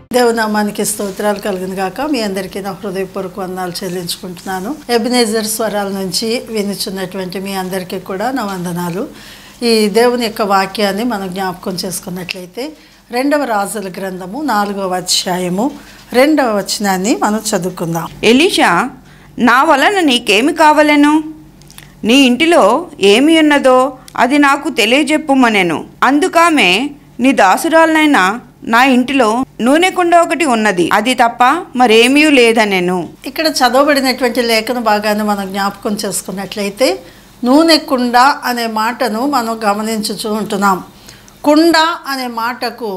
దేవునామానికి స్తోత్రాలు కలిగిన గాక మీ అందరికీ నా హృదయపూర్వక వందనాలు చెల్లించుకుంటున్నాను ఎబినేజర్ స్వరాల నుంచి వినిచున్నటువంటి మీ అందరికీ కూడా నా వందనాలు ఈ దేవుని యొక్క వాక్యాన్ని మనం జ్ఞాపకం చేసుకున్నట్లయితే రెండవ రాజుల గ్రంథము నాలుగవ అధ్యాయము రెండవ వచనాన్ని మనం చదువుకుందాం ఎలీషా నా వలన నీకేమి కావలెను నీ ఇంటిలో ఏమి ఉన్నదో అది నాకు తెలియజెప్పుమనెను అందుకామె నీ దాసురాలనైనా నా ఇంటిలో నూనె కుండ ఒకటి ఉన్నది అది తప్ప మరేమీ లేదనెను ఇక్కడ చదవబడినటువంటి లేఖన భాగాన్ని మనం జ్ఞాపకం చేసుకున్నట్లయితే నూనె కుండ అనే మాటను మనం గమనించుచూ ఉంటున్నాం కుండ అనే మాటకు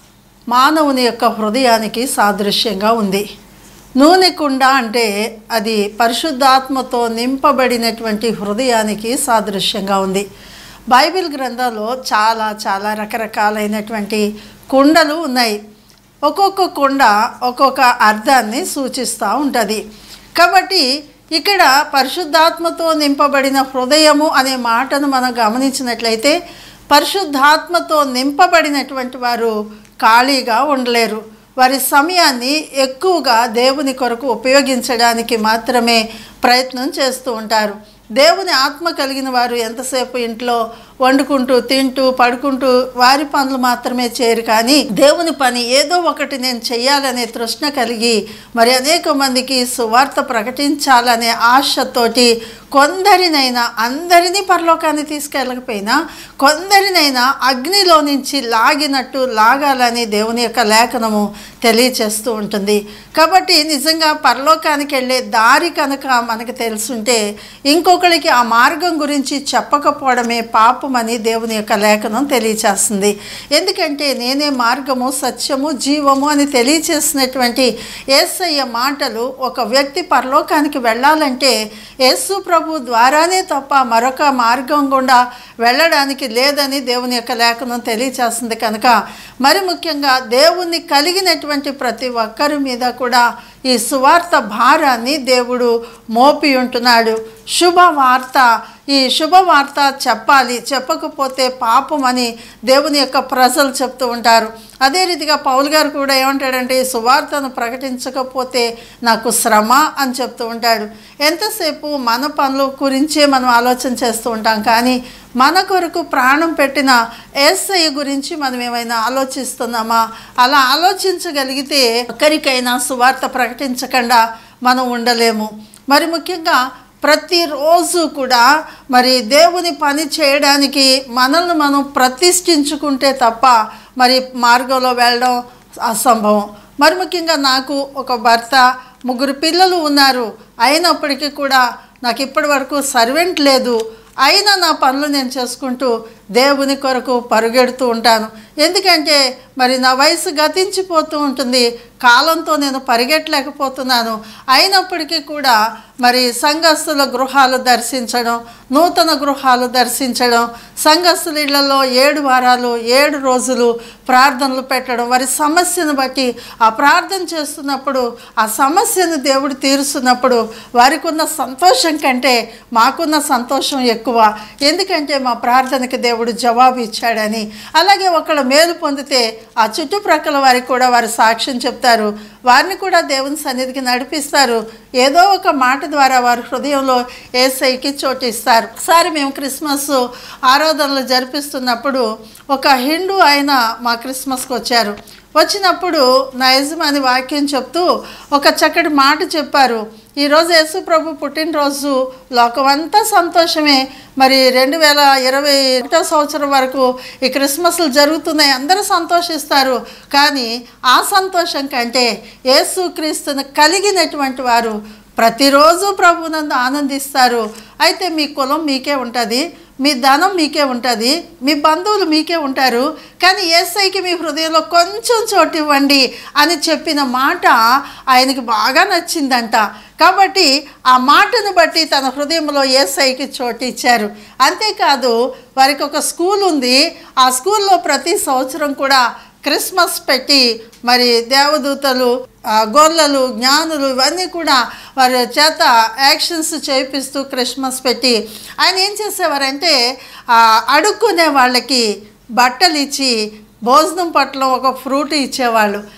మానవుని యొక్క హృదయానికి సాదృశ్యంగా ఉంది నూనె కుండ అంటే అది పరిశుద్ధాత్మతో నింపబడినటువంటి హృదయానికి సాదృశ్యంగా ఉంది బైబిల్ గ్రంథంలో చాలా చాలా రకరకాలైనటువంటి కుండలు ఉన్నాయి ఒక్కొక్క కుండ ఒక్కొక్క అర్థాన్ని సూచిస్తూ ఉంటుంది కాబట్టి ఇక్కడ పరిశుద్ధాత్మతో నింపబడిన హృదయము అనే మాటను మనం గమనించినట్లయితే పరిశుద్ధాత్మతో నింపబడినటువంటి వారు ఖాళీగా ఉండలేరు వారి సమయాన్ని ఎక్కువగా దేవుని కొరకు ఉపయోగించడానికి మాత్రమే ప్రయత్నం చేస్తూ ఉంటారు దేవుని ఆత్మ కలిగిన వారు ఎంతసేపు ఇంట్లో వండుకుంటూ తింటూ పడుకుంటూ వారి పనులు మాత్రమే చేయరు కానీ దేవుని పని ఏదో ఒకటి నేను చెయ్యాలనే తృష్ణ కలిగి మరి అనేక మందికి సువార్త ప్రకటించాలనే ఆశతోటి కొందరినైనా అందరినీ పరలోకాన్ని తీసుకెళ్ళకపోయినా కొందరినైనా అగ్నిలో నుంచి లాగినట్టు లాగాలని దేవుని యొక్క లేఖనము తెలియచేస్తూ ఉంటుంది కాబట్టి నిజంగా పరలోకానికి వెళ్ళే దారి కనుక మనకు తెలుసుంటే ఇంకొకరికి ఆ మార్గం గురించి చెప్పకపోవడమే పాపమని దేవుని యొక్క లేఖనం తెలియచేస్తుంది ఎందుకంటే నేనే మార్గము సత్యము జీవము అని తెలియచేసినటువంటి ఏసయ్య మాటలు ఒక వ్యక్తి పరలోకానికి వెళ్ళాలంటే యేసు ప్రభు ద్వారానే తప్ప మరొక మార్గం గుండా వెళ్ళడానికి లేదని దేవుని యొక్క లేఖనం తెలియచేస్తుంది కనుక మరి ముఖ్యంగా దేవుణ్ణి కలిగినటువంటి ప్రతి ఒక్కరి మీద కూడా ఈ సువార్త భారాన్ని దేవుడు మోపి ఉంటున్నాడు శుభవార్త ఈ శుభవార్త చెప్పాలి చెప్పకపోతే పాపం అని దేవుని యొక్క ప్రజలు చెప్తూ ఉంటారు అదే రీతిగా పౌల్ గారు కూడా ఏమంటాడంటే ఈ సువార్తను ప్రకటించకపోతే నాకు శ్రమ అని చెప్తూ ఉంటాడు ఎంతసేపు మన పనుల గురించే మనం ఆలోచన చేస్తూ ఉంటాం కానీ మన కొరకు ప్రాణం పెట్టిన ఏసఐ గురించి మనం ఏమైనా ఆలోచిస్తున్నామా అలా ఆలోచించగలిగితే ఒక్కరికైనా సువార్త ప్రకటించకుండా మనం ఉండలేము మరి ముఖ్యంగా ప్రతిరోజు కూడా మరి దేవుని పని చేయడానికి మనల్ని మనం ప్రతిష్ఠించుకుంటే తప్ప మరి మార్గంలో వెళ్ళడం అసంభవం మరి ముఖ్యంగా నాకు ఒక భర్త ముగ్గురు పిల్లలు ఉన్నారు అయినప్పటికీ కూడా నాకు ఇప్పటి వరకు సర్వెంట్ లేదు అయినా నా పనులు నేను చేసుకుంటూ దేవుని కొరకు పరుగెడుతూ ఉంటాను ఎందుకంటే మరి నా వయసు గతించిపోతూ ఉంటుంది కాలంతో నేను పరిగెట్టలేకపోతున్నాను అయినప్పటికీ కూడా మరి సంఘస్థుల గృహాలు దర్శించడం నూతన గృహాలు దర్శించడం సంఘస్థుల ఇళ్లలో ఏడు వారాలు ఏడు రోజులు ప్రార్థనలు పెట్టడం వారి సమస్యను బట్టి ఆ ప్రార్థన చేస్తున్నప్పుడు ఆ సమస్యను దేవుడు తీరుస్తున్నప్పుడు వారికి ఉన్న సంతోషం కంటే మాకున్న సంతోషం ఎక్కువ ఎందుకంటే మా ప్రార్థనకి దేవుడు జవాబు ఇచ్చాడని అలాగే ఒకళ్ళు మేలు పొందితే ఆ చుట్టుప్రక్కల వారికి కూడా వారి సాక్ష్యం చెప్తారు వారిని కూడా దేవుని సన్నిధికి నడిపిస్తారు ఏదో ఒక మాట ద్వారా వారి హృదయంలో ఏసైకి చోటు ఇస్తారు ఒకసారి మేము క్రిస్మస్ ఆరాధనలు జరిపిస్తున్నప్పుడు ఒక హిందూ ఆయన మా క్రిస్మస్కి వచ్చారు వచ్చినప్పుడు నా యజమాని వాక్యం చెప్తూ ఒక చక్కటి మాట చెప్పారు ఈరోజు యేసు ప్రభు పుట్టినరోజు లోకమంతా సంతోషమే మరి రెండు వేల ఇరవై ఒకటో సంవత్సరం వరకు ఈ క్రిస్మస్లు జరుగుతున్నాయి అందరూ సంతోషిస్తారు కానీ ఆ సంతోషం కంటే యేసుక్రీస్తును కలిగినటువంటి వారు ప్రతిరోజు ప్రభునందు ఆనందిస్తారు అయితే మీ కులం మీకే ఉంటుంది మీ ధనం మీకే ఉంటుంది మీ బంధువులు మీకే ఉంటారు కానీ ఏసైకి మీ హృదయంలో కొంచెం చోటు ఇవ్వండి అని చెప్పిన మాట ఆయనకి బాగా నచ్చిందంట కాబట్టి ఆ మాటను బట్టి తన హృదయంలో ఏసైకి చోటు ఇచ్చారు అంతేకాదు వారికి ఒక స్కూల్ ఉంది ఆ స్కూల్లో ప్రతి సంవత్సరం కూడా క్రిస్మస్ పెట్టి మరి దేవదూతలు ఆ, గొర్రెలు జ్ఞానులు ఇవన్నీ కూడా వారి చేత యాక్షన్స్ చేపిస్తూ క్రిస్మస్ పెట్టి ఆయన ఏం చేసేవారంటే ఆ, అడుక్కునే వాళ్ళకి బట్టలు ఇచ్చి భోజనం పట్ల ఒక ఫ్రూట్ ఇచ్చేవాళ్ళు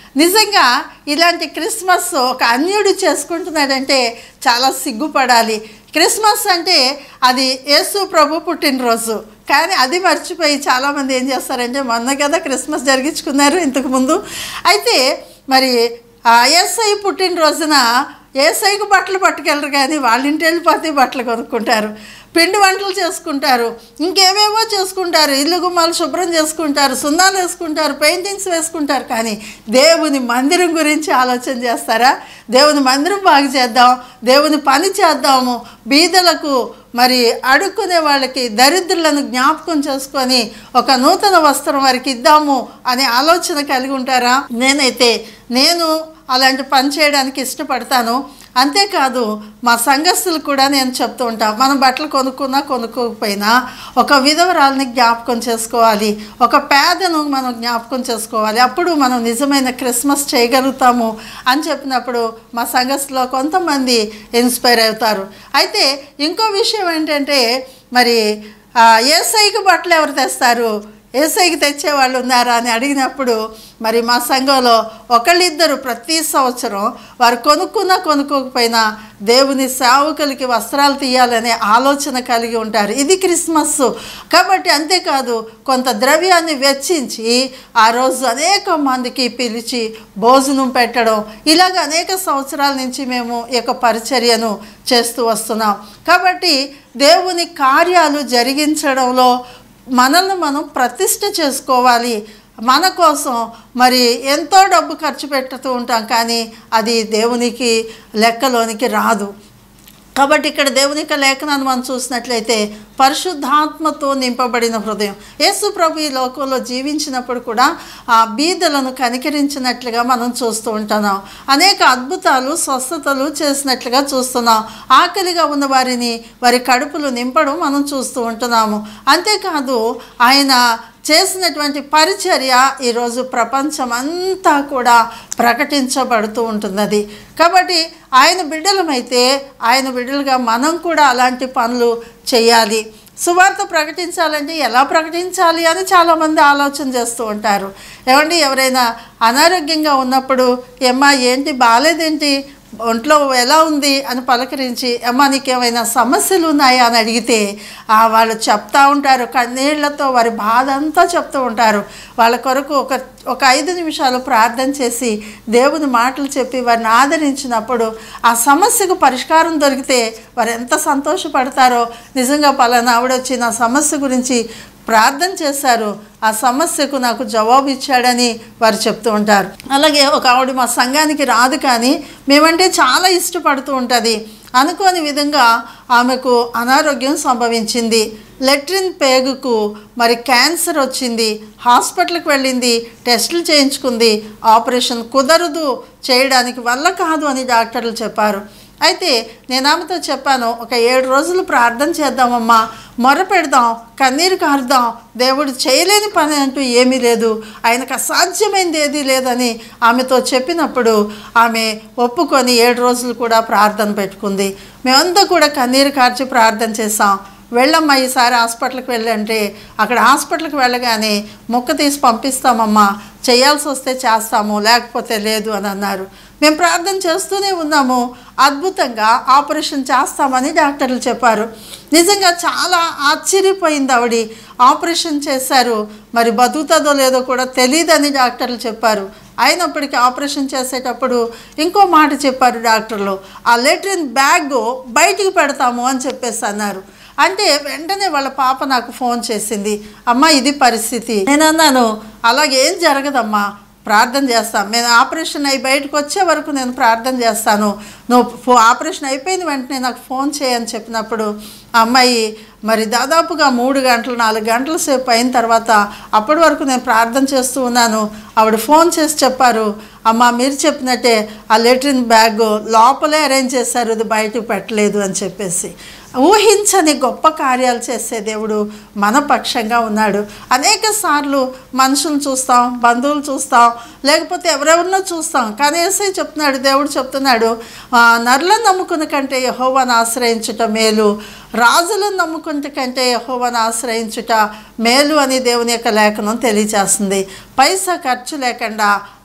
నిజంగా ఇలాంటి క్రిస్మస్ ఒక అన్యుడు చేసుకుంటున్నాడంటే చాలా సిగ్గుపడాలి క్రిస్మస్ అంటే అది యేసు ప్రభు పుట్టినరోజు కానీ అది మర్చిపోయి చాలామంది ఏం చేస్తారంటే మొన్న కదా క్రిస్మస్ జరిగించుకున్నారు ఇంతకు ముందు అయితే మరి ఆ ఏసై పుట్టినరోజున ఏసైకి బట్టలు పట్టుకెళ్ళరు కానీ వాళ్ళ ఇంటి వెళ్ళిపోతే బట్టలు కొనుక్కుంటారు పిండి వంటలు చేసుకుంటారు ఇంకేవేవో చేసుకుంటారు ఇల్లు గుమ్మాలు శుభ్రం చేసుకుంటారు సున్నాలు వేసుకుంటారు పెయింటింగ్స్ వేసుకుంటారు కానీ దేవుని మందిరం గురించి ఆలోచన చేస్తారా దేవుని మందిరం బాగు చేద్దాం దేవుని పని చేద్దాము బీదలకు మరి అడుక్కునే వాళ్ళకి దరిద్రులను జ్ఞాపకం చేసుకొని ఒక నూతన వస్త్రం వారికి ఇద్దాము అనే ఆలోచన కలిగి ఉంటారా నేనైతే నేను అలాంటి పని చేయడానికి ఇష్టపడతాను అంతేకాదు మా సంఘస్థులు కూడా నేను చెప్తూ ఉంటాను మనం బట్టలు కొనుక్కున్నా కొనుక్కోకపోయినా ఒక విధవరాలని జ్ఞాపకం చేసుకోవాలి ఒక పేదను మనం జ్ఞాపకం చేసుకోవాలి అప్పుడు మనం నిజమైన క్రిస్మస్ చేయగలుగుతాము అని చెప్పినప్పుడు మా సంఘస్థులో కొంతమంది ఇన్స్పైర్ అవుతారు అయితే ఇంకో విషయం ఏంటంటే మరి ఆ, ఏసైకి బట్టలు ఎవరు తెస్తారు ఏసైకి తెచ్చే వాళ్ళు ఉన్నారా అని అడిగినప్పుడు మరి మా సంఘంలో ఒకళ్ళిద్దరు ప్రతి సంవత్సరం వారు కొనుక్కున్నా కొనుక్కోకపోయినా దేవుని సేవకులకి వస్త్రాలు తీయాలనే ఆలోచన కలిగి ఉంటారు ఇది క్రిస్మస్ కాబట్టి అంతేకాదు కొంత ద్రవ్యాన్ని వెచ్చించి ఆ రోజు అనేక మందికి పిలిచి భోజనం పెట్టడం ఇలాగ అనేక సంవత్సరాల నుంచి మేము ఈ యొక్క పరిచర్యను చేస్తూ వస్తున్నాం కాబట్టి దేవుని కార్యాలు జరిగించడంలో మనల్ని మనం ప్రతిష్ట చేసుకోవాలి మన కోసం మరి ఎంతో డబ్బు ఖర్చు పెడుతూ ఉంటాం కానీ అది దేవునికి లెక్కలోనికి రాదు కాబట్టి ఇక్కడ దేవుని యొక్క లేఖనాన్ని మనం చూసినట్లయితే పరిశుద్ధాత్మతో నింపబడిన హృదయం యేసు ప్రభు ఈ లోకంలో జీవించినప్పుడు కూడా ఆ బీదలను కనికరించినట్లుగా మనం చూస్తూ ఉంటున్నాం అనేక అద్భుతాలు స్వస్థతలు చేసినట్లుగా చూస్తున్నాం ఆకలిగా ఉన్న వారిని వారి కడుపులు నింపడం మనం చూస్తూ ఉంటున్నాము అంతేకాదు ఆయన చేసినటువంటి పరిచర్య ఈరోజు ప్రపంచం అంతా కూడా ప్రకటించబడుతూ ఉంటున్నది కాబట్టి ఆయన బిడ్డలమైతే ఆయన బిడ్డలుగా మనం కూడా అలాంటి పనులు చేయాలి సువార్త ప్రకటించాలంటే ఎలా ప్రకటించాలి అని చాలామంది ఆలోచన చేస్తూ ఉంటారు ఏమండి ఎవరైనా అనారోగ్యంగా ఉన్నప్పుడు ఏమ్మా ఏంటి బాగాలేదేంటి ఒంట్లో ఎలా ఉంది అని పలకరించి అమ్మ నీకేమైనా సమస్యలు ఉన్నాయా అని అడిగితే ఆ వాళ్ళు చెప్తా ఉంటారు కన్నీళ్లతో వారి బాధ అంతా చెప్తూ ఉంటారు వాళ్ళ కొరకు ఒక ఒక ఐదు నిమిషాలు ప్రార్థన చేసి దేవుని మాటలు చెప్పి వారిని ఆదరించినప్పుడు ఆ సమస్యకు పరిష్కారం దొరికితే వారు ఎంత సంతోషపడతారో నిజంగా పలానా ఆవిడ వచ్చి నా సమస్య గురించి ప్రార్థన చేశారు ఆ సమస్యకు నాకు జవాబు ఇచ్చాడని వారు చెప్తూ ఉంటారు అలాగే ఒక ఆవిడ మా సంఘానికి రాదు కానీ మేమంటే చాలా ఇష్టపడుతూ ఉంటుంది అనుకోని విధంగా ఆమెకు అనారోగ్యం సంభవించింది లెట్రిన్ పేగుకు మరి క్యాన్సర్ వచ్చింది హాస్పిటల్కి వెళ్ళింది టెస్టులు చేయించుకుంది ఆపరేషన్ కుదరదు చేయడానికి వల్ల కాదు అని డాక్టర్లు చెప్పారు అయితే నేను ఆమెతో చెప్పాను ఒక ఏడు రోజులు ప్రార్థన చేద్దామమ్మా మొర పెడదాం కన్నీరు కారుదాం దేవుడు చేయలేని పని అంటూ ఏమీ లేదు ఆయనకు అసాధ్యమైనది ఏదీ లేదని ఆమెతో చెప్పినప్పుడు ఆమె ఒప్పుకొని ఏడు రోజులు కూడా ప్రార్థన పెట్టుకుంది మేమంతా కూడా కన్నీరు కార్చి ప్రార్థన చేసాం వెళ్ళమ్మా ఈసారి హాస్పిటల్కి వెళ్ళంటే అక్కడ హాస్పిటల్కి వెళ్ళగానే మొక్క తీసి పంపిస్తామమ్మా చేయాల్సి వస్తే చేస్తాము లేకపోతే లేదు అని అన్నారు మేము ప్రార్థన చేస్తూనే ఉన్నాము అద్భుతంగా ఆపరేషన్ చేస్తామని డాక్టర్లు చెప్పారు నిజంగా చాలా ఆశ్చర్యపోయింది ఆవిడ ఆపరేషన్ చేశారు మరి బతుకుతుందో లేదో కూడా తెలియదని డాక్టర్లు చెప్పారు అయినప్పటికీ ఆపరేషన్ చేసేటప్పుడు ఇంకో మాట చెప్పారు డాక్టర్లు ఆ లెట్రిన్ బ్యాగ్ బయటికి పెడతాము అని చెప్పేసి అన్నారు అంటే వెంటనే వాళ్ళ పాప నాకు ఫోన్ చేసింది అమ్మ ఇది పరిస్థితి నేను అన్నాను అలాగేం జరగదమ్మా ప్రార్థన చేస్తాం నేను ఆపరేషన్ అయి బయటకు వచ్చే వరకు నేను ప్రార్థన చేస్తాను నువ్వు ఫో ఆపరేషన్ అయిపోయిన వెంటనే నాకు ఫోన్ చేయని చెప్పినప్పుడు ఆ అమ్మాయి మరి దాదాపుగా మూడు గంటలు నాలుగు గంటల సేపు అయిన తర్వాత అప్పటి వరకు నేను ప్రార్థన చేస్తూ ఉన్నాను ఆవిడ ఫోన్ చేసి చెప్పారు అమ్మ మీరు చెప్పినట్టే ఆ లెట్రిన్ బ్యాగ్ లోపలే అరేంజ్ చేశారు ఇది బయటకు పెట్టలేదు అని చెప్పేసి ఊహించని గొప్ప కార్యాలు చేసే దేవుడు మన పక్షంగా ఉన్నాడు అనేక సార్లు మనుషులను చూస్తాం బంధువులు చూస్తాం లేకపోతే ఎవరెవరినో చూస్తాం కానీ ఏసై చెప్తున్నాడు దేవుడు చెప్తున్నాడు "ఆ, నరులను నమ్ముకున్న కంటే యహోవాను ఆశ్రయించుట మేలు రాజులను నమ్ముకుంటే కంటే యహోవాను ఆశ్రయించుట మేలు అని దేవుని యొక్క లేఖనం తెలియజేస్తుంది పైసా ఖర్చు లేకుండా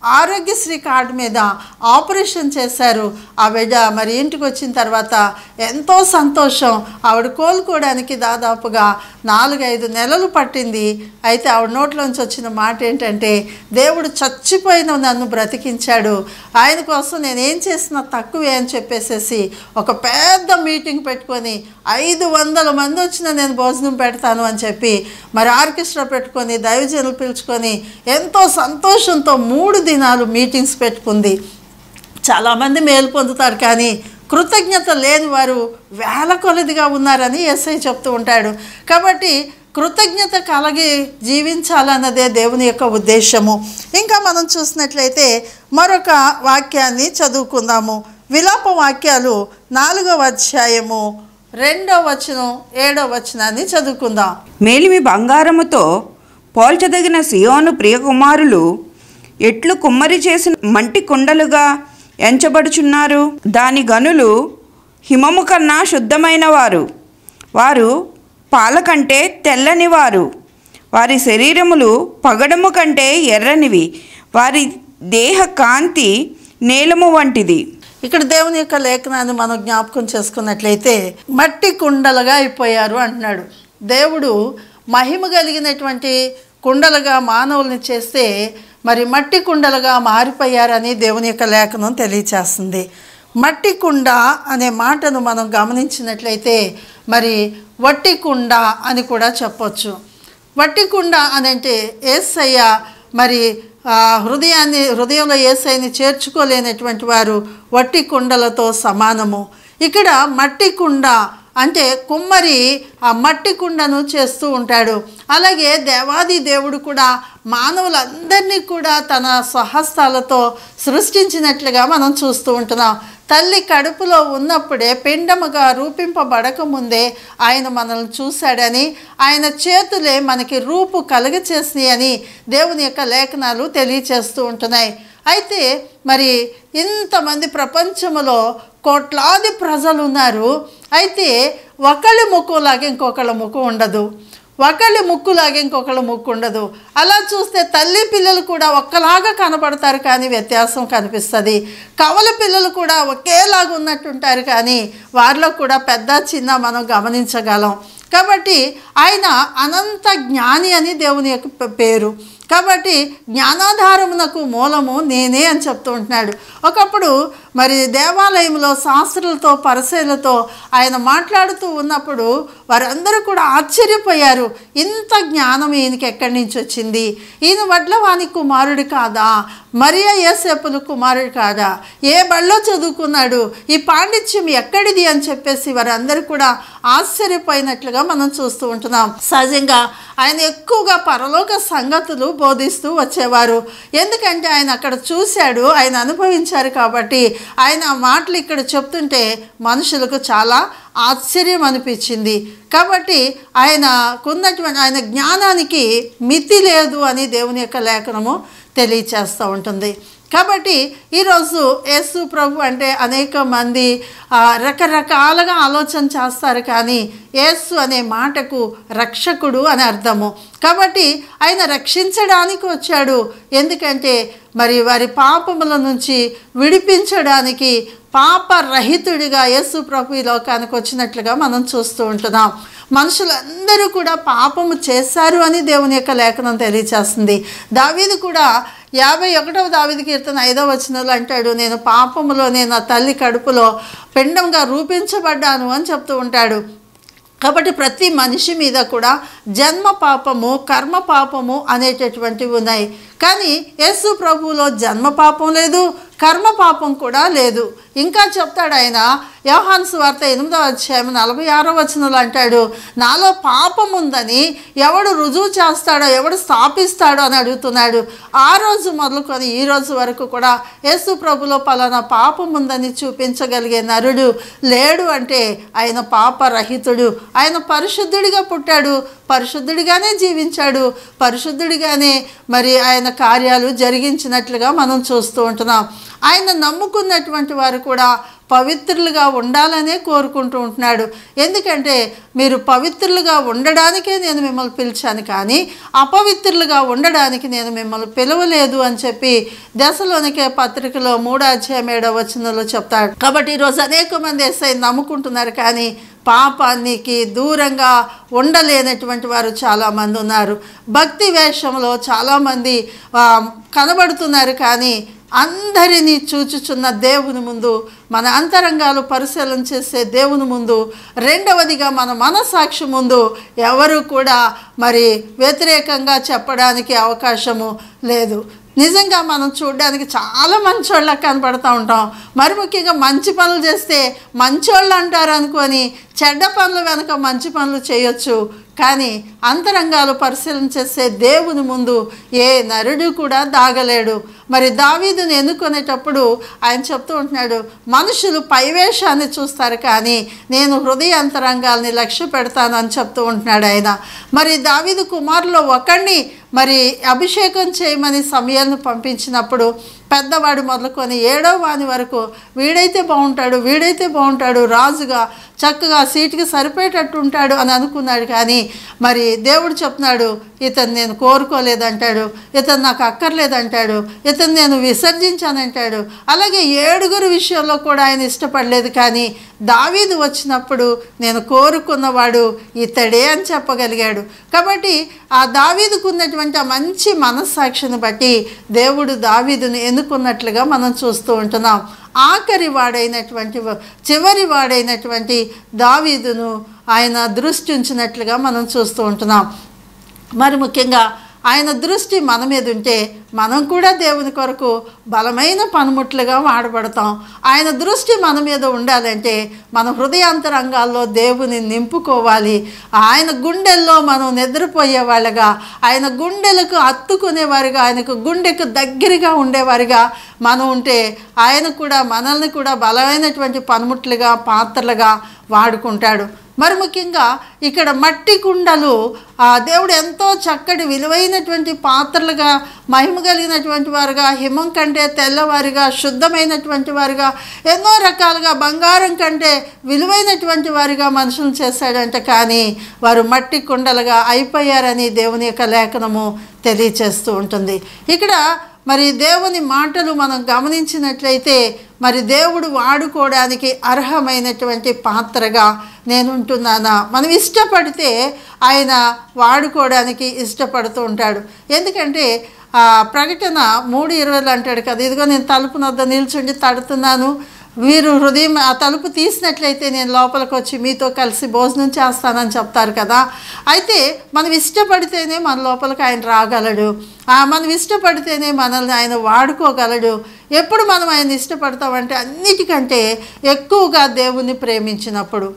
ఆరోగ్యశ్రీ కార్డు మీద ఆపరేషన్ చేశారు ఆ బిడ్డ మరి ఇంటికి వచ్చిన తర్వాత ఎంతో సంతోషం ఆవిడ కోలుకోవడానికి దాదాపుగా నాలుగైదు నెలలు పట్టింది అయితే ఆవిడ నోట్లోంచి వచ్చిన మాట ఏంటంటే దేవుడు చచ్చిపోయిన నన్ను బ్రతికించాడు ఆయన కోసం నేను ఏం చేసినా తక్కువే అని చెప్పేసేసి ఒక పెద్ద మీటింగ్ పెట్టుకొని ఐదు వందల మంది వచ్చిన నేను భోజనం పెడతాను అని చెప్పి మరి ఆర్కెస్ట్రా పెట్టుకొని దైవజనులు పిలుచుకొని ఎంతో సంతోషంతో మూడు దినాలు మీటింగ్స్ పెట్టుకుంది చాలామంది మేలు పొందుతారు కానీ కృతజ్ఞత లేని వారు వేల కొలదిగా ఉన్నారని ఎస్ఐ చెప్తూ ఉంటాడు కాబట్టి కృతజ్ఞత కలిగి జీవించాలన్నదే దేవుని యొక్క ఉద్దేశము ఇంకా మనం చూసినట్లయితే మరొక వాక్యాన్ని చదువుకుందాము విలాప వాక్యాలు నాలుగవ అధ్యాయము రెండవ వచనం ఏడవ వచనాన్ని చదువుకుందాం మేలిమి బంగారముతో పోల్చదగిన సియోను ప్రియకుమారులు ఎట్లు కుమ్మరి చేసిన మంటి కుండలుగా ఎంచబడుచున్నారు దాని గనులు హిమము కన్నా శుద్ధమైన వారు వారు పాల కంటే తెల్లని వారు వారి శరీరములు పగడము కంటే ఎర్రనివి వారి దేహ కాంతి నీలము వంటిది ఇక్కడ దేవుని యొక్క లేఖనాన్ని మనం జ్ఞాపకం చేసుకున్నట్లయితే మట్టి కుండలుగా అయిపోయారు అంటున్నాడు దేవుడు మహిమ కలిగినటువంటి కుండలుగా మానవుల్ని చేస్తే మరి మట్టి కుండలుగా మారిపోయారని దేవుని యొక్క లేఖనం తెలియచేస్తుంది మట్టి కుండ అనే మాటను మనం గమనించినట్లయితే మరి వట్టి కుండ అని కూడా చెప్పొచ్చు వట్టి కుండ అని అంటే ఏసయ్య మరి ఆ, హృదయాన్ని హృదయంలో ఏసైని చేర్చుకోలేనటువంటి వారు వట్టి కుండలతో సమానము ఇక్కడ మట్టి కుండ అంటే కుమ్మరి ఆ మట్టి కుండను చేస్తూ ఉంటాడు అలాగే దేవాది దేవుడు కూడా మానవులందరినీ కూడా తన స్వహస్తాలతో సృష్టించినట్లుగా మనం చూస్తూ ఉంటున్నాం తల్లి కడుపులో ఉన్నప్పుడే పిండముగా రూపింపబడక ముందే ఆయన మనల్ని చూశాడని ఆయన చేతులే మనకి రూపు కలుగచేసినాయని దేవుని యొక్క లేఖనాలు తెలియచేస్తూ ఉంటున్నాయి అయితే మరి ఇంతమంది ప్రపంచంలో కోట్లాది ప్రజలు ఉన్నారు అయితే ఒకళ్ళ ముక్కులాగా ఇంకొకళ్ళ ముక్కు ఉండదు ఒకళ్ళ ముక్కులాగా ఇంకొకళ్ళ ముక్కు ఉండదు అలా చూస్తే తల్లి పిల్లలు కూడా ఒక్కలాగా కనపడతారు కానీ వ్యత్యాసం కనిపిస్తుంది కవల పిల్లలు కూడా ఒకేలాగా ఉన్నట్టుంటారు కానీ వారిలో కూడా పెద్ద చిన్న మనం గమనించగలం కాబట్టి ఆయన అనంత జ్ఞాని అని దేవుని యొక్క ప- పేరు కాబట్టి జ్ఞానాధారమునకు మూలము నేనే అని చెప్తూ ఉంటున్నాడు ఒకప్పుడు మరి దేవాలయంలో శాస్త్రులతో పరిశీలతో ఆయన మాట్లాడుతూ ఉన్నప్పుడు వారందరూ కూడా ఆశ్చర్యపోయారు ఇంత జ్ఞానం ఈయనకి ఎక్కడి నుంచి వచ్చింది ఈయన వడ్ల వాని కుమారుడు కాదా మరియా ఏసేపులు కుమారుడు కాదా ఏ బళ్ళో చదువుకున్నాడు ఈ పాండిత్యం ఎక్కడిది అని చెప్పేసి వారందరూ కూడా ఆశ్చర్యపోయినట్లుగా మనం చూస్తూ ఉంటున్నాం సహజంగా ఆయన ఎక్కువగా పరలోక సంగతులు బోధిస్తూ వచ్చేవారు ఎందుకంటే ఆయన అక్కడ చూశాడు ఆయన అనుభవించారు కాబట్టి ఆయన ఆ మాటలు ఇక్కడ చెప్తుంటే మనుషులకు చాలా ఆశ్చర్యం అనిపించింది కాబట్టి ఆయనకున్నటువంటి ఆయన జ్ఞానానికి మితి లేదు అని దేవుని యొక్క లేఖనము తెలియచేస్తూ ఉంటుంది కాబట్టి ఈరోజు యేసు ప్రభు అంటే అనేక మంది ఆ, రకరకాలుగా ఆలోచన చేస్తారు కానీ యేసు అనే మాటకు రక్షకుడు అని అర్థము కాబట్టి ఆయన రక్షించడానికి వచ్చాడు ఎందుకంటే మరి వారి పాపముల నుంచి విడిపించడానికి పాపరహితుడిగా యేసు ప్రభు ఈ లోకానికి వచ్చినట్లుగా మనం చూస్తూ ఉంటున్నాం మనుషులందరూ కూడా పాపము చేశారు అని దేవుని యొక్క లేఖనం తెలియచేస్తుంది దావీదు కూడా యాభై ఒకటవ దావిది కీర్తన ఐదవ వచనంలో అంటాడు నేను పాపములో నేను నా తల్లి కడుపులో పిండంగా రూపించబడ్డాను అని చెప్తూ ఉంటాడు కాబట్టి ప్రతి మనిషి మీద కూడా జన్మ పాపము కర్మ పాపము అనేటటువంటివి ఉన్నాయి కానీ యేసు ప్రభువులో జన్మ పాపం లేదు కర్మ పాపం కూడా లేదు ఇంకా చెప్తాడు ఆయన యోహాన్ వార్త ఎనిమిదవ అధ్యాయం నలభై ఆరో వచనంలో అంటాడు నాలో పాపం ఉందని ఎవడు రుజువు చేస్తాడో ఎవడు స్థాపిస్తాడో అని అడుగుతున్నాడు ఆ రోజు మొదలుకొని ఈ రోజు వరకు కూడా యేసు ప్రభులో పలానా పాపం ఉందని చూపించగలిగే నరుడు లేడు అంటే ఆయన పాపరహితుడు ఆయన పరిశుద్ధుడిగా పుట్టాడు పరిశుద్ధుడిగానే జీవించాడు పరిశుద్ధుడిగానే మరి ఆయన కార్యాలు జరిగించినట్లుగా మనం చూస్తూ ఉంటున్నాం ఆయన నమ్ముకున్నటువంటి వారు కూడా పవిత్రులుగా ఉండాలనే కోరుకుంటూ ఉంటున్నాడు ఎందుకంటే మీరు పవిత్రులుగా ఉండడానికే నేను మిమ్మల్ని పిలిచాను కానీ అపవిత్రులుగా ఉండడానికి నేను మిమ్మల్ని పిలవలేదు అని చెప్పి దశలోనికే పత్రికలో మూడో అధ్యాయం ఏడో వచనంలో చెప్తాడు కాబట్టి ఈరోజు అనేక మంది ఎస్ఐ నమ్ముకుంటున్నారు కానీ పాపానికి దూరంగా ఉండలేనటువంటి వారు చాలామంది ఉన్నారు భక్తి వేషంలో చాలామంది ఆ, కనబడుతున్నారు కానీ అందరినీ చూచుచున్న దేవుని ముందు మన అంతరంగాలు పరిశీలన చేసే దేవుని ముందు రెండవదిగా మన మనసాక్షి ముందు ఎవరు కూడా మరి వ్యతిరేకంగా చెప్పడానికి అవకాశము లేదు నిజంగా మనం చూడడానికి చాలా మంచోళ్ళకి కనపడుతూ ఉంటాం మరి ముఖ్యంగా మంచి పనులు చేస్తే మంచోళ్ళు అంటారు అనుకొని చెడ్డ పనులు వెనక మంచి పనులు చేయొచ్చు కానీ అంతరంగాలు పరిశీలన చేసే దేవుని ముందు ఏ నరుడు కూడా దాగలేడు మరి దావీదుని ఎన్నుకునేటప్పుడు ఆయన చెప్తూ ఉంటున్నాడు మనుషులు పైవేషాన్ని చూస్తారు కానీ నేను హృదయ అంతరంగాల్ని లక్ష్య పెడతాను అని చెప్తూ ఉంటున్నాడు ఆయన మరి దావీదు కుమారులో ఒకడిని మరి అభిషేకం చేయమని సమయాలను పంపించినప్పుడు పెద్దవాడు మొదలుకొని ఏడో వాని వరకు వీడైతే బాగుంటాడు వీడైతే బాగుంటాడు రాజుగా చక్కగా సీటుకి సరిపోయేటట్టు ఉంటాడు అని అనుకున్నాడు కానీ మరి దేవుడు చెప్తున్నాడు ఇతను నేను కోరుకోలేదంటాడు ఇతను నాకు అక్కర్లేదంటాడు ఇతను నేను విసర్జించానంటాడు అలాగే ఏడుగురు విషయంలో కూడా ఆయన ఇష్టపడలేదు కానీ దావీదు వచ్చినప్పుడు నేను కోరుకున్నవాడు ఇతడే అని చెప్పగలిగాడు కాబట్టి ఆ దావీదుకు ఉన్నటువంటి ఆ మంచి మనస్సాక్షిని బట్టి దేవుడు దావీదును ఎన్నుకున్నట్లుగా మనం చూస్తూ ఉంటున్నాం ఆఖరి వాడైనటువంటి వ- చివరి వాడైనటువంటి దావీదును ఆయన దృష్టి ఉంచినట్లుగా మనం చూస్తూ ఉంటున్నాం మరి ముఖ్యంగా ఆయన దృష్టి మన మీద ఉంటే మనం కూడా దేవుని కొరకు బలమైన పనిముట్లుగా వాడబడతాం ఆయన దృష్టి మన మీద ఉండాలంటే మన హృదయాంతరంగాల్లో దేవుని నింపుకోవాలి ఆయన గుండెల్లో మనం నిద్రపోయే వాళ్ళగా ఆయన గుండెలకు హత్తుకునేవారుగా ఆయనకు గుండెకు దగ్గరగా ఉండేవారుగా మనం ఉంటే ఆయన కూడా మనల్ని కూడా బలమైనటువంటి పనిముట్లుగా పాత్రలుగా వాడుకుంటాడు మరి ముఖ్యంగా ఇక్కడ మట్టి కుండలు ఆ దేవుడు ఎంతో చక్కటి విలువైనటువంటి పాత్రలుగా మహిమ కలిగినటువంటి వారుగా హిమం కంటే తెల్లవారిగా శుద్ధమైనటువంటి వారుగా ఎన్నో రకాలుగా బంగారం కంటే విలువైనటువంటి వారిగా మనుషులు చేశాడంట కానీ వారు మట్టి కుండలుగా అయిపోయారని దేవుని యొక్క లేఖనము తెలియచేస్తూ ఉంటుంది ఇక్కడ మరి దేవుని మాటలు మనం గమనించినట్లయితే మరి దేవుడు వాడుకోవడానికి అర్హమైనటువంటి పాత్రగా నేను ఉంటున్నానా మనం ఇష్టపడితే ఆయన వాడుకోవడానికి ఇష్టపడుతూ ఉంటాడు ఎందుకంటే ఆ ప్రకటన మూడు ఇరవైలు అంటాడు కదా ఇదిగో నేను తలుపు నొద్ద నిల్చుండి తడుతున్నాను వీరు హృదయం ఆ తలుపు తీసినట్లయితే నేను లోపలికి వచ్చి మీతో కలిసి భోజనం చేస్తానని చెప్తారు కదా అయితే మనం ఇష్టపడితేనే మన లోపలికి ఆయన రాగలడు ఆ మనం ఇష్టపడితేనే మనల్ని ఆయన వాడుకోగలడు ఎప్పుడు మనం ఆయన ఇష్టపడతామంటే అన్నిటికంటే ఎక్కువగా దేవుణ్ణి ప్రేమించినప్పుడు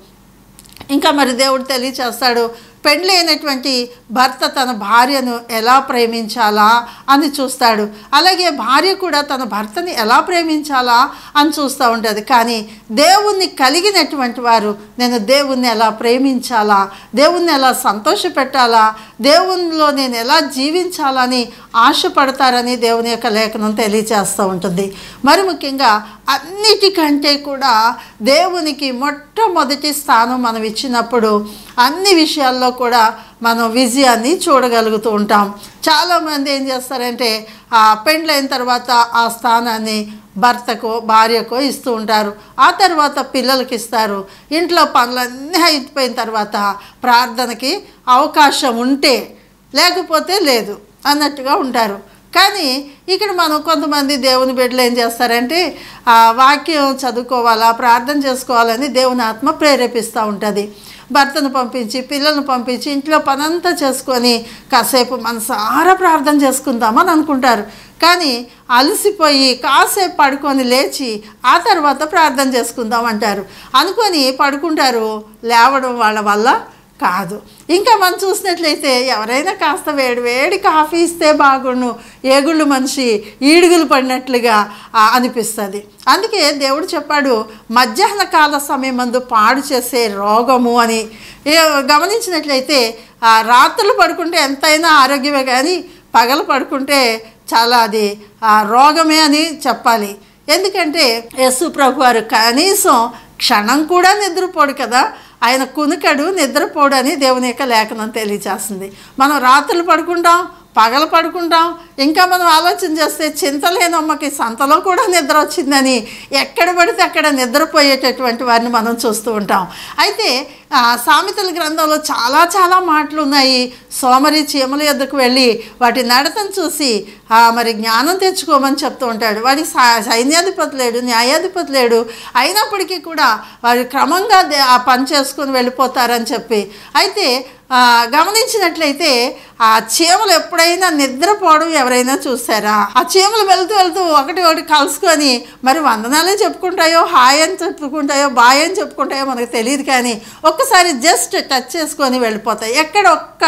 ఇంకా మరి దేవుడు తెలియచేస్తాడు పెళ్ళైనటువంటి భర్త తన భార్యను ఎలా ప్రేమించాలా అని చూస్తాడు అలాగే భార్య కూడా తన భర్తని ఎలా ప్రేమించాలా అని చూస్తూ ఉంటుంది కానీ దేవుణ్ణి కలిగినటువంటి వారు నేను దేవుణ్ణి ఎలా ప్రేమించాలా దేవుణ్ణి ఎలా సంతోషపెట్టాలా దేవునిలో నేను ఎలా జీవించాలని ఆశపడతారని దేవుని యొక్క లేఖనం తెలియచేస్తూ ఉంటుంది మరి ముఖ్యంగా అన్నిటికంటే కూడా దేవునికి మొట్టమొదటి స్థానం మనం ఇచ్చినప్పుడు అన్ని విషయాల్లో కూడా మనం విజయాన్ని చూడగలుగుతూ ఉంటాం చాలామంది ఏం చేస్తారంటే ఆ పెండ్లైన తర్వాత ఆ స్థానాన్ని భర్తకో భార్యకో ఇస్తూ ఉంటారు ఆ తర్వాత పిల్లలకి ఇస్తారు ఇంట్లో పనులన్నీ అయిపోయిన తర్వాత ప్రార్థనకి అవకాశం ఉంటే లేకపోతే లేదు అన్నట్టుగా ఉంటారు కానీ ఇక్కడ మనం కొంతమంది దేవుని బిడ్డలు ఏం చేస్తారంటే ఆ వాక్యం చదువుకోవాలా ప్రార్థన చేసుకోవాలని దేవుని ఆత్మ ప్రేరేపిస్తూ ఉంటుంది భర్తను పంపించి పిల్లల్ని పంపించి ఇంట్లో పనంతా చేసుకొని కాసేపు మనసారా ప్రార్థన చేసుకుందామని అనుకుంటారు కానీ అలసిపోయి కాసేపు పడుకొని లేచి ఆ తర్వాత ప్రార్థన చేసుకుందాం అంటారు అనుకొని పడుకుంటారు లేవడం వాళ్ళ వల్ల కాదు ఇంకా మనం చూసినట్లయితే ఎవరైనా కాస్త వేడి వేడి కాఫీ ఇస్తే బాగుండు ఏగుళ్ళు మనిషి ఈడుగులు పడినట్లుగా ఆ, అనిపిస్తుంది అందుకే దేవుడు చెప్పాడు మధ్యాహ్న కాల సమయమందు పాడు చేసే రోగము అని ఏ- గమనించినట్లయితే ఆ, రాత్రులు పడుకుంటే ఎంతైనా ఆరోగ్యమే కానీ పగలు పడుకుంటే చాలా అది ఆ, రోగమే అని చెప్పాలి ఎందుకంటే యేసు ప్రభు వారు కనీసం క్షణం కూడా నిద్రపోడు కదా ఆయన కునుకడు నిద్రపోడు అని దేవుని యొక్క లేఖనం తెలియజేస్తుంది మనం రాత్రులు పడుకుంటాం పగలు పడుకుంటాం ఇంకా మనం ఆలోచన చేస్తే చింతలేనమ్మకి సంతలో కూడా నిద్ర వచ్చిందని ఎక్కడ పడితే అక్కడ నిద్రపోయేటటువంటి వారిని మనం చూస్తూ ఉంటాం అయితే ఆ, సామెతల గ్రంథంలో చాలా చాలా మాటలు ఉన్నాయి సోమరి చీమల యొద్దకు వెళ్ళి వాటి నడతను చూసి ఆ, మరి జ్ఞానం తెచ్చుకోమని చెప్తూ ఉంటాడు వాడికి సా- సైన్యాధిపతి లేడు న్యాయాధిపతి లేడు అయినప్పటికీ కూడా వారు క్రమంగా దే- ఆ పని చేసుకుని వెళ్ళిపోతారని చెప్పి అయితే ఆ, గమనించినట్లయితే ఆ చీమలు ఎప్పుడైనా నిద్రపోవడం ఎవరైనా చూసారా ఆ చీమలు వెళ్తూ వెళ్తూ ఒకటి ఒకటి కలుసుకొని మరి వందనాలే చెప్పుకుంటాయో హాయ్ అని చెప్పుకుంటాయో బాయ్ అని చెప్పుకుంటాయో మనకు తెలియదు కానీ ఒక్కసారి జస్ట్ టచ్ చేసుకొని వెళ్ళిపోతాయి ఎక్కడ ఒక్క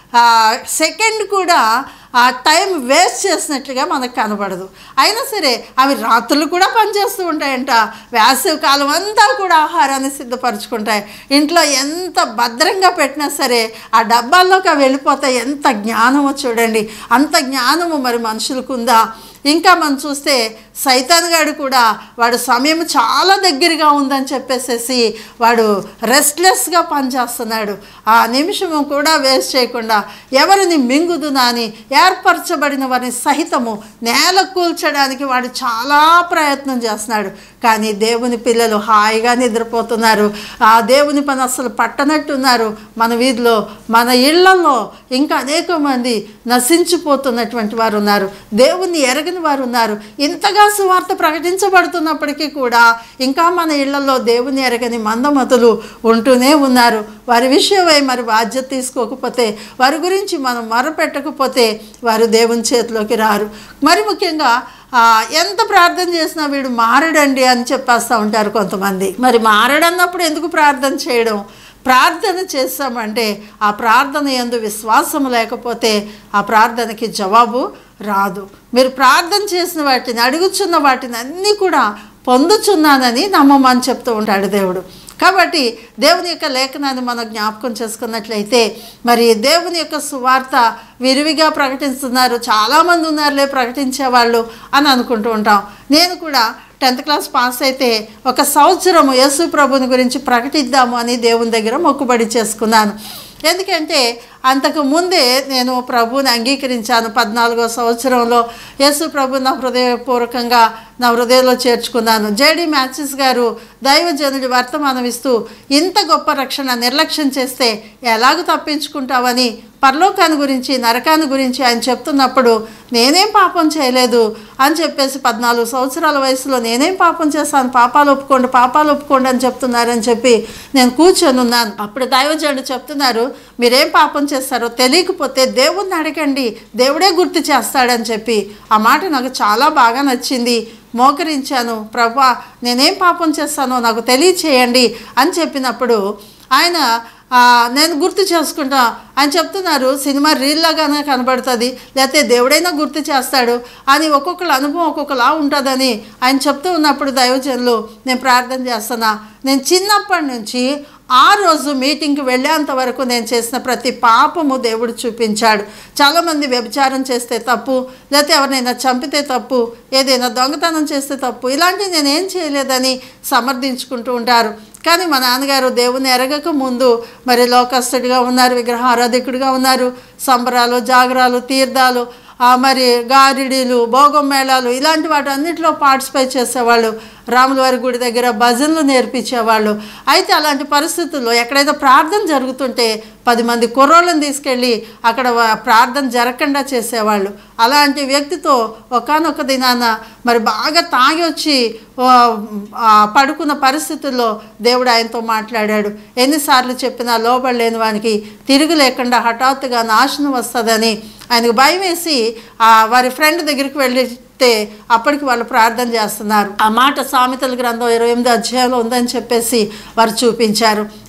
సెకండ్ కూడా ఆ టైం వేస్ట్ చేసినట్లుగా మనకు కనబడదు అయినా సరే అవి రాత్రులు కూడా పనిచేస్తూ ఉంటాయంట వేసవి కాలం అంతా కూడా ఆహారాన్ని సిద్ధపరచుకుంటాయి ఇంట్లో ఎంత భద్రంగా పెట్టినా సరే ఆ డబ్బాల్లోకి అవి వెళ్ళిపోతాయి ఎంత జ్ఞానమో చూడండి అంత జ్ఞానము మరి మనుషులకు ఉందా ఇంకా మనం చూస్తే సైతాన్ గాడు కూడా వాడు సమయం చాలా దగ్గరగా ఉందని చెప్పేసేసి వాడు రెస్ట్లెస్గా పనిచేస్తున్నాడు ఆ నిమిషము కూడా వేస్ట్ చేయకుండా ఎవరిని మింగుదునా అని ఏర్పరచబడిన వారిని సహితము నేల కూల్చడానికి వాడు చాలా ప్రయత్నం చేస్తున్నాడు కానీ దేవుని పిల్లలు హాయిగా నిద్రపోతున్నారు ఆ దేవుని పని అసలు పట్టనట్టున్నారు మన వీధిలో మన ఇళ్లలో ఇంకా అనేక మంది నశించిపోతున్నటువంటి వారు ఉన్నారు దేవుణ్ణి ఎరగని వారు ఉన్నారు ఇంతగా సువార్త ప్రకటించబడుతున్నప్పటికీ కూడా ఇంకా మన ఇళ్లలో దేవుని ఎరగని మందమతులు ఉంటూనే ఉన్నారు వారి విషయమై మరి బాధ్యత తీసుకోకపోతే వారి గురించి మనం మొరపెట్టకపోతే వారు దేవుని చేతిలోకి రారు మరి ముఖ్యంగా ఆ, ఎంత ప్రార్థన చేసినా వీడు మారడండి అని చెప్పేస్తూ ఉంటారు కొంతమంది మరి మారడన్నప్పుడు ఎందుకు ప్రార్థన చేయడం ప్రార్థన చేస్తామంటే ఆ ప్రార్థన ఎందు విశ్వాసం లేకపోతే ఆ ప్రార్థనకి జవాబు రాదు మీరు ప్రార్థన చేసిన వాటిని అడుగుచున్న వాటిని అన్నీ కూడా పొందుచున్నానని నమ్మమని చెప్తూ ఉంటాడు దేవుడు కాబట్టి దేవుని యొక్క లేఖనాన్ని మనం జ్ఞాపకం చేసుకున్నట్లయితే మరి దేవుని యొక్క సువార్త విరివిగా ప్రకటిస్తున్నారు చాలామంది ఉన్నారులే ప్రకటించేవాళ్ళు అని అనుకుంటూ ఉంటాం నేను కూడా టెన్త్ క్లాస్ పాస్ అయితే ఒక సంవత్సరము యేసు ప్రభుని గురించి ప్రకటిద్దాము అని దేవుని దగ్గర మొక్కుబడి చేసుకున్నాను ఎందుకంటే అంతకు ముందే నేను ప్రభువుని అంగీకరించాను పద్నాలుగో సంవత్సరంలో యేసు ప్రభు నా హృదయపూర్వకంగా నా హృదయంలో చేర్చుకున్నాను జేడి మ్యాచెస్ గారు దైవజనుడి వర్తమానం ఇస్తూ ఇంత గొప్ప రక్షణ నిర్లక్ష్యం చేస్తే ఎలాగ తప్పించుకుంటావని పరలోకాన్ని గురించి నరకాన్ని గురించి ఆయన చెప్తున్నప్పుడు నేనేం పాపం చేయలేదు అని చెప్పేసి పద్నాలుగు సంవత్సరాల వయసులో నేనేం పాపం చేశాను పాపాలు ఒప్పుకోండి పాపాలు ఒప్పుకోండి అని చెప్తున్నారని చెప్పి నేను కూర్చొని ఉన్నాను అప్పుడు దైవజనుడు చెప్తున్నారు మీరేం పాపం చేస్తారో తెలియకపోతే దేవుణ్ణి అడగండి దేవుడే గుర్తు చేస్తాడని చెప్పి ఆ మాట నాకు చాలా బాగా నచ్చింది మోకరించాను ప్రభా నేనేం పాపం చేస్తానో నాకు తెలియచేయండి అని చెప్పినప్పుడు ఆయన ఆ, నేను గుర్తు చేసుకుంటా అని చెప్తున్నారు సినిమా రీల్లాగానే కనబడుతుంది లేకపోతే దేవుడైనా గుర్తు చేస్తాడు అని ఒక్కొక్కళ్ళ అనుభవం ఒక్కొక్కలా ఉంటుందని ఆయన చెప్తూ ఉన్నప్పుడు దైవజనులు నేను ప్రార్థన చేస్తున్నా నేను చిన్నప్పటి నుంచి ఆ రోజు మీటింగ్కి వెళ్ళేంత వరకు నేను చేసిన ప్రతి పాపము దేవుడు చూపించాడు చాలామంది వ్యభిచారం చేస్తే తప్పు లేకపోతే ఎవరినైనా చంపితే తప్పు ఏదైనా దొంగతనం చేస్తే తప్పు ఇలాంటివి నేనేం చేయలేదని సమర్థించుకుంటూ ఉంటారు కానీ మా నాన్నగారు దేవుని ఎరగక ముందు మరి లోకస్తుడిగా ఉన్నారు విగ్రహారాధికుడిగా ఉన్నారు సంబరాలు జాగరాలు తీర్థాలు ఆ, మరి గారిడీలు భోగం మేళాలు ఇలాంటి వాటి అన్నింటిలో పార్టిసిపేట్ చేసేవాళ్ళు రాముల వారి గుడి దగ్గర భజనలు నేర్పించేవాళ్ళు అయితే అలాంటి పరిస్థితుల్లో ఎక్కడైతే ప్రార్థన జరుగుతుంటే పది మంది కుర్రోళ్ళని తీసుకెళ్ళి అక్కడ వా- ప్రార్థన జరగకుండా చేసేవాళ్ళు అలాంటి వ్యక్తితో ఒకానొక దినాన మరి బాగా తాగి వచ్చి ఆ, ఆ, పడుకున్న పరిస్థితుల్లో దేవుడు ఆయనతో మాట్లాడాడు ఎన్నిసార్లు చెప్పినా లోబడలేని వానికి తిరిగి లేకుండా హఠాత్తుగా నాశనం వస్తుందని ఆయనకు భయం వేసి ఆ, వారి ఫ్రెండ్ దగ్గరికి వెళ్తే అప్పటికి వాళ్ళు ప్రార్థన చేస్తున్నారు ఆ మాట సామెతల గ్రంథం ఇరవై ఎనిమిది అధ్యాయంలో ఉందని చెప్పేసి వారు చూపించారు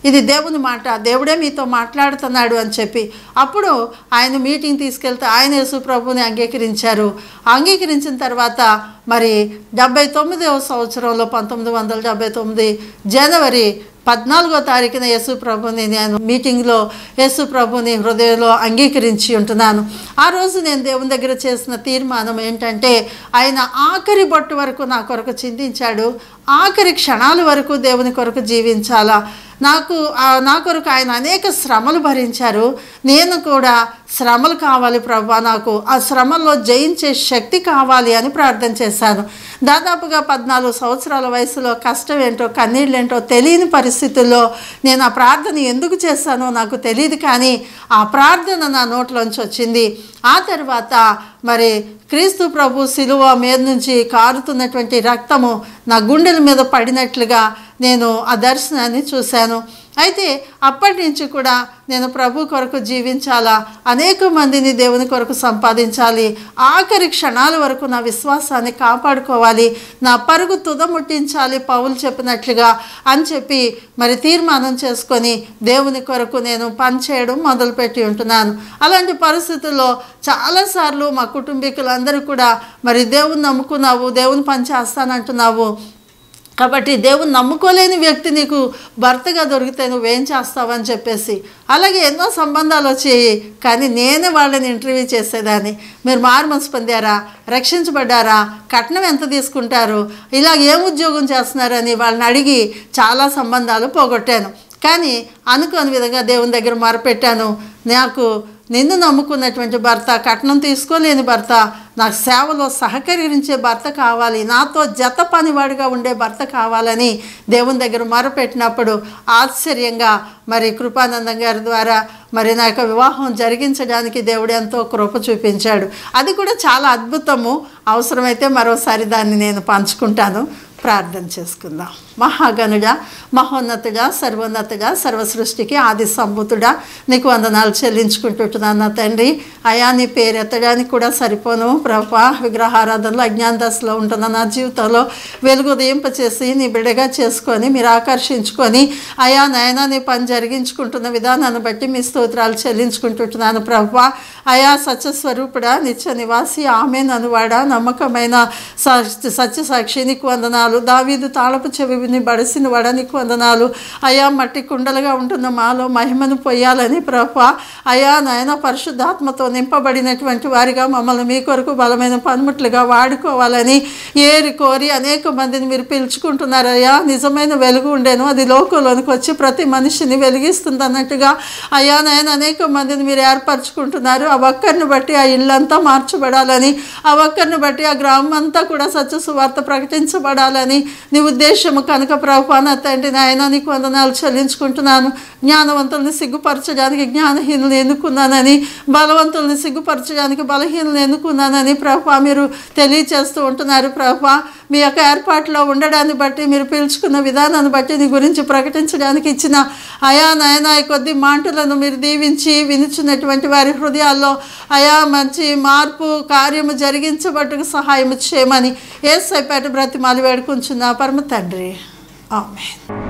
ఇది దేవుని మాట దేవుడే మీతో మాట్లాడుతున్నాడు అని చెప్పి అప్పుడు ఆయన మీటింగ్ తీసుకెళ్తే ఆయన యేసు ప్రభుని అంగీకరించారు అంగీకరించిన తర్వాత మరి డెబ్బై తొమ్మిదవ సంవత్సరంలో పంతొమ్మిది వందల డెబ్బై తొమ్మిది జనవరి పద్నాలుగో తారీఖున యేసు ప్రభుని నేను మీటింగ్లో యేసు ప్రభుని హృదయంలో అంగీకరించి ఉంటున్నాను ఆ రోజు నేను దేవుని దగ్గర చేసిన తీర్మానం ఏంటంటే ఆయన ఆఖరి బొట్టు వరకు నా కొరకు చింతించాడు ఆఖరి క్షణాల వరకు దేవుని కొరకు జీవించాలా నాకు ఆ, నా కొరకు ఆయన అనేక శ్రమలు భరించారు నేను కూడా శ్రమలు కావాలి ప్రభా నాకు ఆ శ్రమల్లో జయించే శక్తి కావాలి అని ప్రార్థన చేశాను దాదాపుగా పద్నాలుగు సంవత్సరాల వయసులో కష్టం ఏంటో కన్నీళ్ళు ఏంటో తెలియని పరిస్థితుల్లో నేను ఆ ప్రార్థన ఎందుకు చేశానో నాకు తెలియదు కానీ ఆ ప్రార్థన నా నోట్లోంచి వచ్చింది ఆ తర్వాత మరి క్రీస్తు ప్రభు శిలువ మీద నుంచి కారుతున్నటువంటి రక్తము నా గుండెల మీద పడినట్లుగా నేను ఆ దర్శనాన్ని చూశాను అయితే అప్పటి నుంచి కూడా నేను ప్రభు కొరకు జీవించాలా అనేక మందిని దేవుని కొరకు సంపాదించాలి ఆఖరి క్షణాల వరకు నా విశ్వాసాన్ని కాపాడుకోవాలి నా పరుగు తుదముట్టించాలి పౌలు చెప్పినట్లుగా అని చెప్పి మరి తీర్మానం చేసుకొని దేవుని కొరకు నేను పనిచేయడం మొదలుపెట్టి ఉంటున్నాను అలాంటి పరిస్థితుల్లో చాలాసార్లు మా కుటుంబీకులందరూ కూడా మరి దేవుని నమ్ముకున్నావు దేవుని పని చేస్తానంటున్నావు కాబట్టి దేవుని నమ్ముకోలేని వ్యక్తి నీకు భర్తగా దొరికితే నువ్వేం చేస్తావని చెప్పేసి అలాగే ఎన్నో సంబంధాలు వచ్చాయి కానీ నేనే వాళ్ళని ఇంటర్వ్యూ చేసేదాన్ని మీరు మారు మనసు పొందారా రక్షించబడ్డారా కట్నం ఎంత తీసుకుంటారు ఇలా ఏం ఉద్యోగం చేస్తున్నారని వాళ్ళని అడిగి చాలా సంబంధాలు పోగొట్టాను కానీ అనుకోని విధంగా దేవుని దగ్గర మొరపెట్టాను నాకు నిన్ను నమ్ముకున్నటువంటి భర్త కట్నం తీసుకోలేని భర్త నాకు సేవలో సహకరించే భర్త కావాలి నాతో జత పనివాడిగా ఉండే భర్త కావాలని దేవుని దగ్గర మొరపెట్టినప్పుడు ఆశ్చర్యంగా మరి కృపానందం గారి ద్వారా మరి నా యొక్క వివాహం జరిగించడానికి దేవుడు ఎంతో కృప చూపించాడు అది కూడా చాలా అద్భుతము అవసరమైతే మరోసారి దాన్ని నేను పంచుకుంటాను ప్రార్థన చేసుకుందాం మహాగణుడా మహోన్నతుడా సర్వోన్నతుడా సర్వ సృష్టికి ఆది సంభూతుడా నీకు వందనాలు చెల్లించుకుంటుంటున్నాను నా తండ్రి అయా నీ పేరు ఎత్తడానికి కూడా సరిపోను ప్రభా విగ్రహారాధనలో అజ్ఞాన దశలో ఉంటున్న నా జీవితంలో వెలుగు ఉదయింపచేసి నీ బిడ్డగా చేసుకొని మీరు ఆకర్షించుకొని అయా నాయన నీ పని జరిగించుకుంటున్న విధానాన్ని బట్టి మీ స్తోత్రాలు చెల్లించుకుంటుంటున్నాను ప్రభా అయా సత్యస్వరూపుడా నిత్య నివాసి ఆమె ననువాడా నమ్మకమైన స- సత్య సాక్షి నీకు వందనాలు దావీదు తాళపు చెవిని బడిసిన వాడ నీకు వందనాలు అయా మట్టి కుండలుగా ఉంటున్న మాలో మహిమను పొయ్యాలని ప్రభా అయా నాయన పరిశుద్ధాత్మతో నింపబడినటువంటి వారిగా మమ్మల్ని మీ కొరకు బలమైన పనిముట్లుగా వాడుకోవాలని ఏరి కోరి అనేక మందిని మీరు పిలుచుకుంటున్నారయ్యా నిజమైన వెలుగు ఉండేను అది లోకంలోనికి వచ్చి ప్రతి మనిషిని వెలిగిస్తుంది అన్నట్టుగా అయ్యా నాయన అనేక మందిని మీరు ఏర్పరచుకుంటున్నారు ఆ ఒక్కరిని బట్టి ఆ ఇల్లంతా మార్చబడాలని ఆ ఒక్కరిని బట్టి ఆ గ్రామం అంతా కూడా సత్య సువార్త ప్రకటించబడాలని నీ ఉద్దేశము కనుక ప్రభుపాన తండ్రి నాయన నీకు వందనాలు చెల్లించుకుంటున్నాను జ్ఞానవంతుల్ని సిగ్గుపరచడానికి జ్ఞానహీనులు ఎన్నుకున్నానని బలవంతుల్ని సిగ్గుపరచడానికి బలహీనులు ఎన్నుకున్నానని ప్రభా మీరు తెలియచేస్తూ ఉంటున్నారు ప్రభా మీ యొక్క ఏర్పాట్లో ఉండడాన్ని బట్టి మీరు పిలుచుకున్న విధానాన్ని బట్టి నీ గురించి ప్రకటించడానికి ఇచ్చిన అయా నాయన ఈ కొద్ది మాటలను మీరు దీవించి వినుచున్నటువంటి వారి హృదయాల్లో అయా మంచి మార్పు కార్యము జరిగించబట్టుకు సహాయం చేయమని ఏ సైపేట బ్రతిమాలి వేడుకుంటున్నా పరమ తండ్రి ఆమె